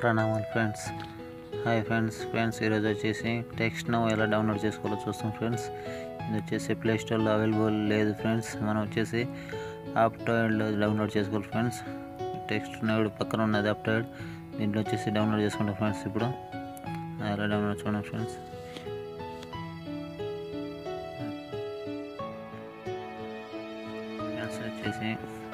ప్రణామాలు friends hi friends friends ఈరోజు వచ్చేసి టెక్స్ట్ నో ఎలా డౌన్లోడ్ చేసుకోవాలో చూస్తాం ఫ్రెండ్స్ ఇది వచ్చేసి ప్లే స్టోర్లో అవైలబుల్ లేదు ఫ్రెండ్స్ మనం వచ్చేసి ఆప్టాయిడ్లో డౌన్లోడ్ చేసుకోవాలి ఫ్రెండ్స్ టెక్స్ట్ నోడ్ పక్కన ఉన్నది ఆప్టాయిడ్ దీంట్లో వచ్చేసి డౌన్లోడ్ చేసుకుంటాం ఫ్రెండ్స్ ఇప్పుడు ఎలా డౌన్లోడ్ చూడండి ఫ్రెండ్స్ ఫ్రెండ్స్ వచ్చేసి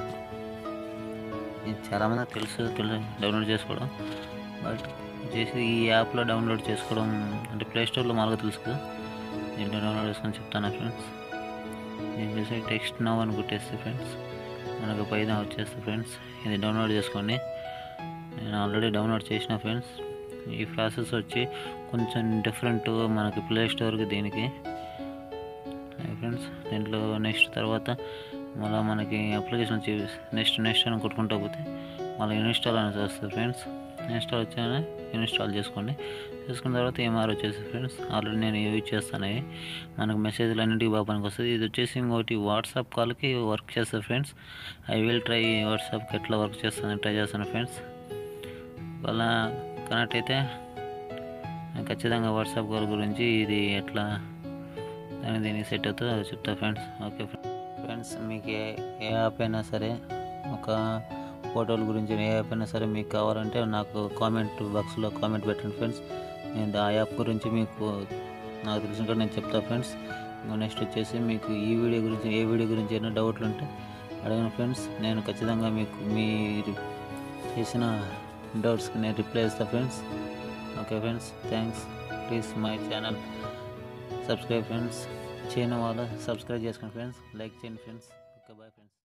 ఇది చాలామంది తెలుసు తెలు డౌన్లోడ్ చేసుకోవడం బట్ వచ్చేసి ఈ యాప్లో డౌన్లోడ్ చేసుకోవడం అంటే ప్లే స్టోర్లో మామూలుగా తెలుసు కదా దీంట్లో డౌన్లోడ్ చేసుకొని చెప్తాను ఫ్రెండ్స్ నేను చేసి టెక్స్ట్ నవ్ అని కొట్టేస్తే ఫ్రెండ్స్ మనకు పైన వచ్చేస్తే ఫ్రెండ్స్ ఇది డౌన్లోడ్ చేసుకోండి నేను ఆల్రెడీ డౌన్లోడ్ చేసిన ఫ్రెండ్స్ ఈ ప్రాసెస్ వచ్చి కొంచెం డిఫరెంట్ మనకి ప్లే స్టోర్కి దీనికి ఫ్రెండ్స్ దీంట్లో నెక్స్ట్ తర్వాత మళ్ళీ మనకి అప్లికేషన్ వచ్చి నెక్స్ట్ నెక్స్ట్ అని కొట్టుకుంటా పోతే మళ్ళీ ఇన్స్టాల్ అనేది వస్తుంది ఫ్రెండ్స్ ఇన్స్టాల్ వచ్చాయని ఇన్స్టాల్ చేసుకోండి చేసుకున్న తర్వాత ఎంఆర్ వచ్చేసి ఫ్రెండ్స్ ఆల్రెడీ నేను యూజ్ చేస్తాను అవి మనకు మెసేజ్లు అన్నింటికి బాగా పనికి వస్తుంది ఇది వచ్చేసి ఇంకోటి వాట్సాప్ కాల్కి వర్క్ చేస్తుంది ఫ్రెండ్స్ ఐ విల్ ట్రై వాట్సాప్కి ఎట్లా వర్క్ చేస్తాను ట్రై చేస్తాను ఫ్రెండ్స్ వాళ్ళ కనెక్ట్ అయితే నేను ఖచ్చితంగా వాట్సాప్ కాల్ గురించి ఇది ఎట్లా దాని దీనికి సెట్ అవుతుందో అది చెప్తా ఫ్రెండ్స్ ఓకే ఫ్రెండ్స్ మీకు ఏ ఏ యాప్ అయినా సరే ఒక ఫోటోల గురించి ఏ యాప్ అయినా సరే మీకు కావాలంటే నాకు కామెంట్ బాక్స్లో కామెంట్ పెట్టండి ఫ్రెండ్స్ నేను ఆ యాప్ గురించి మీకు నాకు తెలిసిన కూడా నేను చెప్తా ఫ్రెండ్స్ నెక్స్ట్ వచ్చేసి మీకు ఈ వీడియో గురించి ఏ వీడియో గురించి ఏమైనా డౌట్లు ఉంటే అడగండి ఫ్రెండ్స్ నేను ఖచ్చితంగా మీకు మీరు చేసిన డౌట్స్కి నేను రిప్లై ఇస్తాను friends okay friends thanks please my channel subscribe friends చేయని వాళ్ళు సబ్స్క్రైబ్ చేసుకోండి ఫ్రెండ్స్ లైక్ చేయండి ఫ్రెండ్స్ ఓకే బాయ్ ఫ్రెండ్స్